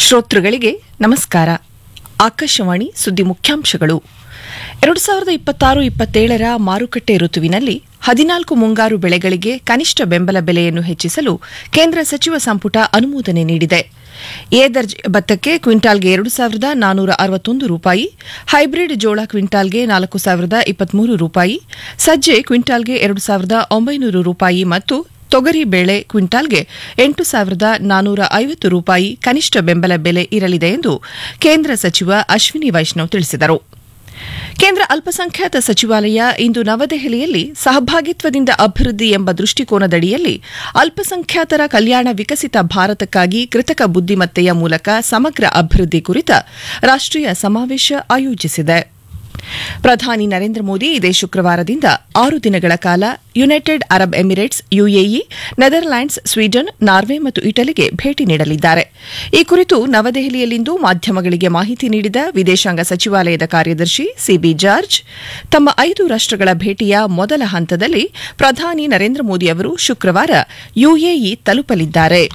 ಶ್ರೋತೃಗಳಿಗೆ ನಮಸ್ಕಾರ ಆಕಾಶವಾಣಿ ಸುದ್ದಿ ಮುಖ್ಯಾಂಶಗಳು ಎರಡು ಸಾವಿರದ ಇಪ್ಪತ್ತಾರು ಇಪ್ಪತ್ತೇಳರ ಮಾರುಕಟ್ಟೆ ಋತುವಿನಲ್ಲಿ ಹದಿನಾಲ್ಕು ಮುಂಗಾರು ಬೆಳೆಗಳಿಗೆ ಕನಿಷ್ಠ ಬೆಂಬಲ ಬೆಲೆಯನ್ನು ಹೆಚ್ಚಿಸಲು ಕೇಂದ್ರ ಸಚಿವ ಸಂಪುಟ ಅನುಮೋದನೆ ನೀಡಿದೆ ಎ ದರ್ಜೆ ಭತ್ತಕ್ಕೆ ಕ್ವಿಂಟಾಲ್ಗೆ ಎರಡು ಸಾವಿರದ ನಾನೂರ ಅರವತ್ತೊಂದು ರೂಪಾಯಿ ಹೈಬ್ರಿಡ್ ಜೋಳ ಕ್ವಿಂಟಾಲ್ಗೆ ನಾಲ್ಕು ಸಾವಿರದ ಇಪ್ಪತ್ಮೂರು ರೂಪಾಯಿ ಸಜ್ಜೆ ಕ್ವಿಂಟಾಲ್ಗೆ ಎರಡು ಸಾವಿರದ ಒಂಬೈನೂರು ರೂಪಾಯಿ ಮತ್ತು ತೊಗರಿ ಬೇಳೆ ಕ್ವಿಂಟಾಲ್ಗೆ ಎಂಟು ಸಾವಿರದ ನಾನೂರ ಐವತ್ತು ರೂಪಾಯಿ ಕನಿಷ್ಠ ಬೆಂಬಲ ಬೆಲೆ ಇರಲಿದೆ ಎಂದು ಕೇಂದ್ರ ಸಚಿವ ಅಶ್ವಿನಿ ವೈಷ್ಣವ್ ತಿಳಿಸಿದರು ಕೇಂದ್ರ ಅಲ್ಪಸಂಖ್ಯಾತ ಸಚಿವಾಲಯ ಇಂದು ನವದೆಹಲಿಯಲ್ಲಿ ಸಹಭಾಗಿತ್ವದಿಂದ ಅಭಿವೃದ್ಧಿ ಎಂಬ ದೃಷ್ಟಿಕೋನದಡಿಯಲ್ಲಿ ಅಲ್ಪಸಂಖ್ಯಾತರ ಕಲ್ಯಾಣ ವಿಕಸಿತ ಭಾರತಕ್ಕಾಗಿ ಕೃತಕ ಬುದ್ದಿಮತ್ತೆಯ ಮೂಲಕ ಸಮಗ್ರ ಅಭಿವೃದ್ಧಿ ಕುರಿತ ರಾಷ್ಟೀಯ ಸಮಾವೇಶ ಆಯೋಜಿಸಿದೆ ಪ್ರಧಾನಿ ನರೇಂದ್ರ ಮೋದಿ ಇದೇ ಶುಕ್ರವಾರದಿಂದ ಆರು ದಿನಗಳ ಕಾಲ United Arab Emirates UAE Netherlands Sweden Norway ಮತ್ತು ಇಟಲಿಗೆ ಭೇಟಿ ನೀಡಲಿದ್ದಾರೆ ಈ ಕುರಿತು ನವದೆಹಲಿಯಲ್ಲಿಂದು ಮಾಧ್ಯಮಗಳಿಗೆ ಮಾಹಿತಿ ನೀಡಿದ ವಿದೇಶಾಂಗ ಸಚಿವಾಲಯದ ಕಾರ್ಯದರ್ಶಿ ಸಿಬಿ ಜಾರ್ಜ್ ತಮ್ಮ ಐದು ರಾಷ್ಟಗಳ ಭೇಟಿಯ ಮೊದಲ ಹಂತದಲ್ಲಿ ಪ್ರಧಾನಿ ನರೇಂದ್ರ ಮೋದಿ ಅವರು ಶುಕ್ರವಾರ ಯುಎಇ ತಲುಪಲಿದ್ದಾರೆ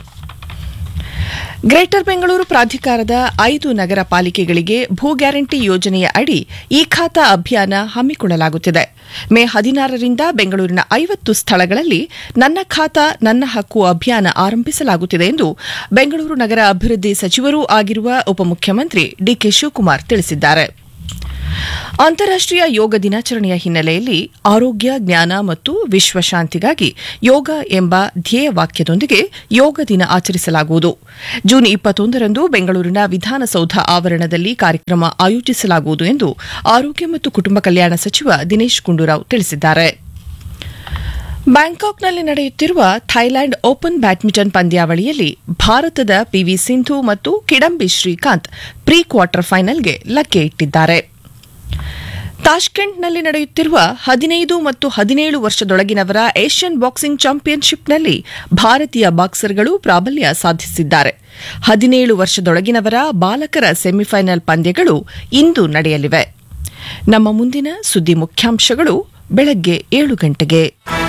ಗ್ರೇಟರ್ ಬೆಂಗಳೂರು ಪ್ರಾಧಿಕಾರದ ಐದು ನಗರ ಪಾಲಿಕೆಗಳಿಗೆ ಭೂ ಗ್ಯಾರಂಟಿ ಯೋಜನೆಯ ಅಡಿ ಈ ಖಾತಾ ಅಭಿಯಾನ ಹಮ್ಮಿಕೊಳ್ಳಲಾಗುತ್ತಿದೆ ಮೇ ಹದಿನಾರರಿಂದ ಬೆಂಗಳೂರಿನ ಐವತ್ತು ಸ್ಥಳಗಳಲ್ಲಿ ನನ್ನ ಖಾತಾ ನನ್ನ ಹಕ್ಕು ಅಭಿಯಾನ ಆರಂಭಿಸಲಾಗುತ್ತಿದೆ ಎಂದು ಬೆಂಗಳೂರು ನಗರ ಅಭಿವೃದ್ಧಿ ಸಚಿವರೂ ಆಗಿರುವ ಉಪಮುಖ್ಯಮಂತ್ರಿ ಡಿಕೆ ಶಿವಕುಮಾರ್ ತಿಳಿಸಿದ್ದಾರೆ ಅಂತಾರಾಷ್ಟೀಯ ಯೋಗ ದಿನಾಚರಣೆಯ ಹಿನ್ನೆಲೆಯಲ್ಲಿ ಆರೋಗ್ಯ ಜ್ಞಾನ ಮತ್ತು ವಿಶ್ವಶಾಂತಿಗಾಗಿ ಯೋಗ ಎಂಬ ಧ್ಯೇಯವಾಕ್ಯದೊಂದಿಗೆ ಯೋಗ ದಿನ ಆಚರಿಸಲಾಗುವುದು ಜೂನ್ ಇಪ್ಪತ್ತೊಂದರಂದು ಬೆಂಗಳೂರಿನ ವಿಧಾನಸೌಧ ಆವರಣದಲ್ಲಿ ಕಾರ್ಯಕ್ರಮ ಆಯೋಜಿಸಲಾಗುವುದು ಎಂದು ಆರೋಗ್ಯ ಮತ್ತು ಕುಟುಂಬ ಕಲ್ಯಾಣ ಸಚಿವ ದಿನೇಶ್ ಗುಂಡೂರಾವ್ ತಿಳಿಸಿದ್ದಾರೆ ಬ್ಯಾಂಕಾಕ್ನಲ್ಲಿ ನಡೆಯುತ್ತಿರುವ ಥೈಲ್ಯಾಂಡ್ ಓಪನ್ ಬ್ಯಾಡ್ಮಿಂಟನ್ ಪಂದ್ಯಾವಳಿಯಲ್ಲಿ ಭಾರತದ ಪಿವಿ ಸಿಂಧು ಮತ್ತು ಕಿಡಂಬಿ ಶ್ರೀಕಾಂತ್ ಪ್ರೀ ಕ್ವಾರ್ಟರ್ ಫೈನಲ್ಗೆ ಲಗ್ಗೆ ಇಟ್ಟಿದ್ದಾರೆ ತಾಷ್ಕೆಂಟ್ನಲ್ಲಿ ನಡೆಯುತ್ತಿರುವ ಹದಿನೈದು ಮತ್ತು ಹದಿನೇಳು ವರ್ಷದೊಳಗಿನವರ ಏಷ್ಯನ್ ಬಾಕ್ಸಿಂಗ್ ಚಾಂಪಿಯನ್ಶಿಪ್ನಲ್ಲಿ ಭಾರತೀಯ ಬಾಕ್ಸರ್ಗಳು ಪ್ರಾಬಲ್ಯ ಸಾಧಿಸಿದ್ದಾರೆ ಹದಿನೇಳು ವರ್ಷದೊಳಗಿನವರ ಬಾಲಕರ ಸೆಮಿಫೈನಲ್ ಪಂದ್ಯಗಳು ಇಂದು ನಡೆಯಲಿವೆ ನಮ್ಮ ಮುಂದಿನ ಸುದ್ದಿ ಮುಖ್ಯಾಂಶಗಳು ಬೆಳಗ್ಗೆ ಏಳು ಗಂಟೆಗೆ